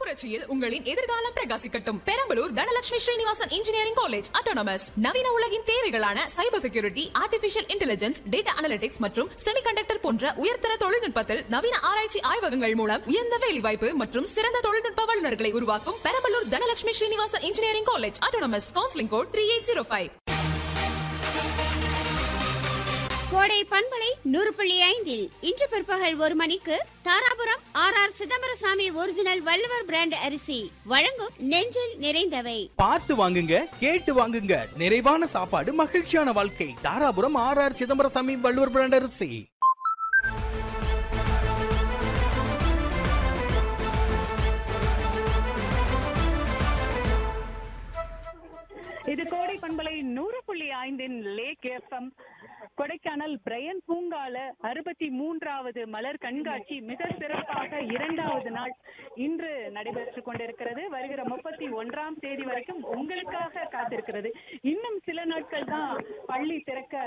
புரட்சியில் உங்களின் எதிர்காலம் பிரகாசிக்கட்டும் Perambalur Dhanalakshmi Srinivasan engineering college autonomous நவீன உலகின் தேவைகளான cyber security artificial intelligence data analytics மற்றும் செமிகண்டக்டர் போன்ற உயர்தர தொழில்நுட்பத்தில் நவீன ஆராய்ச்சி ஆய்வகங்கள் மூலம் உயர்ந்த வேலைவாய்ப்பு மற்றும் சிறந்த தொழில்நுட்ப வல்லுநர்களை உருவாக்கும் Perambalur Dhanalakshmi Srinivasan engineering college autonomous counselling code three eight zero five Kodai பண்பலை நூறு புள்ளி ஐந்தில் இன்று பிற்பகல் ஒரு மணிக்கு Dharapuram R R Chidambarasamy original Valluvar brand அரிசி வழங்கும் நெஞ்சில் நிறைந்தவை பார்த்து வாங்குங்க கேட்டு வாங்குங்க நிறைவான சாப்பாடு மகிழ்ச்சியான வாழ்க்கை Dharapuram R R Chidambarasamy Valluvar brand அரிசி இது கோடை பண்பலை நூறு புள்ளி ஐந்தின் லேக் எஃப்எம் கொடைக்கானல் பிரையன் பூங்கால அறுபத்தி மூன்றாவது மலர் கண்காட்சி மிக சிறப்பாக இரண்டாவது நாள் இன்று நடைபெற்றுக் கொண்டிருக்கிறது வருகிற முப்பத்தி ஒன்றாம் தேதி வரைக்கும் உங்களுக்காக காத்திருக்கிறது இன்னும் சில நாட்கள் தான் பள்ளி திறக்க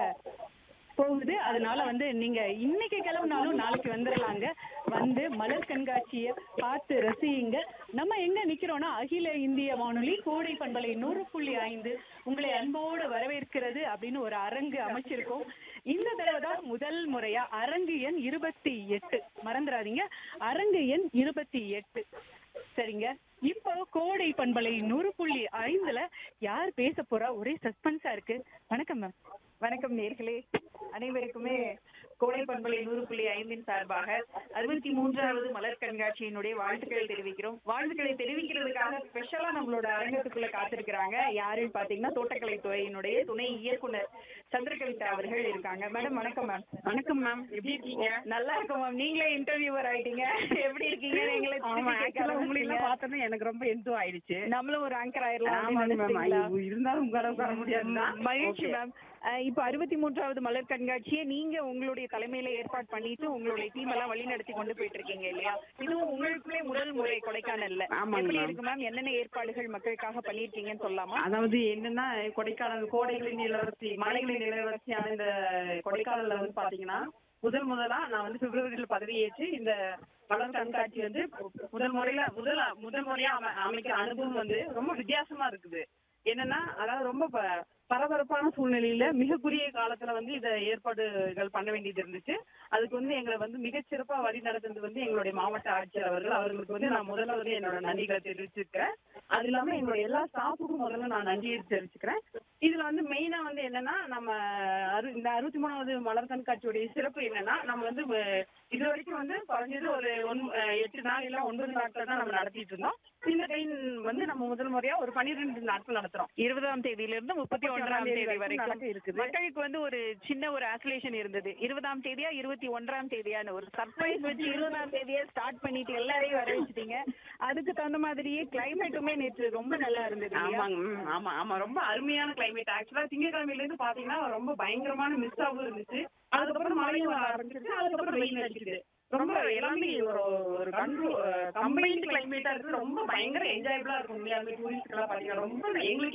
போகுது அதனால வந்து நீங்க இன்னைக்கு கிளம்புனாலும் நாளைக்கு வந்துடலாங்க வந்து மலர் கண்காட்சியை பார்த்து ரசியுங்க நம்ம எங்க நிக்கிறோம்னா அகில இந்திய வானொலி கோடை பண்பலை நூறு புள்ளி ஐந்து உங்களை அன்போடு வரவேற்கிறது அப்படின்னு ஒரு அரங்கு அமைச்சிருக்கோம் இந்த தடவை தான் முதல் முறையா அரங்கு எண் இருபத்தி எட்டு மறந்துடாதீங்க அரங்கு எண் இருபத்தி எட்டு சரிங்க இப்போ கோடை பண்பலை நூறு புள்ளி ஐந்துல யார் பேச போறா ஒரே சஸ்பென்ஸா இருக்கு வணக்கம் மேம் வணக்கம் நேர்களே அனைவருக்குமே கோடை பண்பலை நூறு புள்ளி ஐந்தின் சார்பாக அறுபத்தி மூன்றாவது மலர் கண்காட்சியினுடைய வாழ்த்துக்களை தெரிவிக்கிறோம் வாழ்த்துக்களை தெரிவிக்கிறதுக்காக ஸ்பெஷலா நம்மளோட அரங்கத்துக்குள்ள காத்திருக்கிறாங்க யாருன்னு பாத்தீங்கன்னா தோட்டக்கலை துறையினுடைய துணை இயக்குனர் சந்திரகவிதா அவர்கள் இருக்காங்க மேடம் வணக்கம் மேம் வணக்கம் மேம் எப்படி இருக்கீங்க நல்லா இருக்கும் மேம் நீங்களே இன்டர்வியூவர் ஆயிட்டீங்க எப்படி இருக்கீங்க எங்களை ஆமா திருப்பி கேட்க ஆக்சுவலா உங்களை எல்லாம் ஆரம்பிச்சீங்க. பார்த்தோன்னே எனக்கு ரொம்ப எந்தோ ஆயிடுச்சு நம்மளும் ஒரு ஆங்கர் ஆயிரலாம் ஆமாங்க அப்படின்னு மேம் நினைச்சீங்களா? ஐயோ, இருந்தாலும் உங்க அளவுக்கு வர முடியாதுதான் மகிழ்ச்சி Okay. மேம் அஹ் இப்ப அறுபத்தி மூன்றாவது மலர் கண்காட்சியை நீங்க உங்களுடைய தலைமையில ஏற்பாடு பண்ணிட்டு உங்களுடைய டீம் எல்லாம் வழி நடத்தி கொண்டு போயிட்டு இருக்கீங்க இல்லையா இதுவும் உங்களுக்குள்ளே முதல் முறை கொடைக்கானல்ல ஆமாங்க எப்படி ma'am. இருக்கு மேம் என்னென்ன ஏற்பாடுகள் மக்களுக்காக பண்ணிருக்கீங்கன்னு சொல்லலாமா அதாவது என்னன்னா கொடைக்கானல் கோடைகளின் இளவரசி மலைகளின் இளவரசியான இந்த கொடைக்கானல்ல வந்து பாத்தீங்கன்னா முதல் முதலா நான் வந்து பிப்ரவரியில பதவியேற்று இந்த மலர் கண்காட்சி வந்து முதல் முறையில முதல் முதல் முறையா அம- அமைக்கிற அனுபவம் வந்து ரொம்ப வித்தியாசமா இருக்குது என்னன்னா அதாவது ரொம்ப ப- பரபரப்பான சூழ்நிலையில மிக குறுகிய காலத்துல வந்து இத ஏற்பாடுகள் பண்ண வேண்டியது இருந்துச்சு அதுக்கு வந்து எங்களை வந்து மிகச் சிறப்பா வழி நடத்துறது வந்து எங்களுடைய மாவட்ட ஆட்சியர் அவர்கள் அவர்களுக்கு வந்து நான் முதல்ல வந்து என்னோட நன்றிகளை தெரிவிச்சிருக்கிறேன் அது இல்லாம எங்களுடைய எல்லா ஸ்டாஃபுக்கும் முதல்ல நான் நன்றியை தெரிவிச்சுக்கிறேன் இதுல வந்து மெயினா வந்து என்னன்னா நம்ம அறு இந்த அறுபத்தி மூணாவது மலர் கண்காட்சியுடைய சிறப்பு என்னன்னா நம்ம வந்து அஹ், இது வரைக்கும் வந்து குறைஞ்சது ஒரு ஒன்- அஹ், எட்டு நாள் இல்ல ஒன்பது நாட்கள் தான் நம்ம நடத்திட்டு இருந்தோம் இந்த டைம் வந்து நம்ம முதல் முறையா ஒரு பன்னிரெண்டு நாட்கள் நடத்துறோம் இருபதாம் தேதியில இருந்து முப்பத்தி ஒன்றாம் தேதி நடக்க வரைக்கும் இருக்குது. மக்களுக்கு வந்து ஒரு சின்ன ஒரு ஆசோலேஷன் இருந்தது இருபதாம் தேதியா இருபத்தி ஒன்றாம் தேதியான்னு ஒரு சர்ப்ரைஸ் வச்சு இருபதாம் தேதியே ஸ்டார்ட் பண்ணிட்டு எல்லாரையும் வர வச்சுட்டீங்க அதுக்கு தகுந்த மாதிரியே கிளைமேட்டுமே நேற்று ரொம்ப நல்லா இருந்தது இல்லையா? ஆமாங்க ம், ஆமா ஆமா ரொம்ப அருமையான கிளைமேட் ஆக்சுவலா திங்கட்கிழமையில இருந்து பாத்தீங்கன்னா ரொம்ப பயங்கரமான மிஸ்டாவும் இருந்துச்சு அதுக்கப்புறம் மழையும் வர ஆரம்பிச்சிருச்சு அதுக்கப்புறம் வெயில் அடிக்குது ரொம்ப எல்லாமே ஒரு ஒரு கண்ட்ரோ கம்பைன்ட் கிளைமேட்டா இருக்கு ரொம்ப பயங்கர என்ஜாயபிளா இருக்கும் உண்மையாலுமே டூரிஸ்ட்க்கு எல்லாம் பாத்தீங்கன்னா ரொம்ப எங்களுக்கு